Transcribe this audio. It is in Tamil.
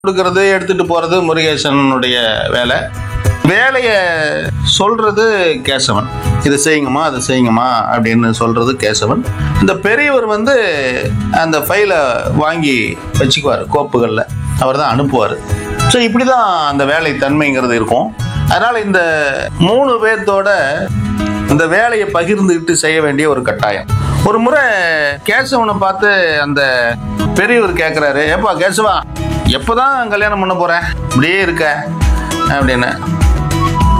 கொடுக்கறது எடுத்துட்டு போறது முருகேசனுடைய வேலை வேலையை சொல்றது கேசவன் இதை செய்யுங்கம்மா அதை செய்யுங்கம்மா அப்படின்னு சொல்றது கேசவன் இந்த பெரியவர் வந்து அந்த ஃபைலை வாங்கி வச்சுக்குவார் கோப்புகளில் அவர் தான் அனுப்புவார் ஸோ இப்படி தான் அந்த வேலை தன்மைங்கிறது இருக்கும் அதனால இந்த மூணு பேர்த்தோட இந்த வேலையை பகிர்ந்துக்கிட்டு செய்ய வேண்டிய ஒரு கட்டாயம் ஒரு முறை கேசவனை பார்த்து அந்த பெரியவர் கேட்குறாரு ஏப்பா கேசவா எப்போதான் கல்யாணம் பண்ண போறேன் இப்படியே இருக்க அப்படின்னு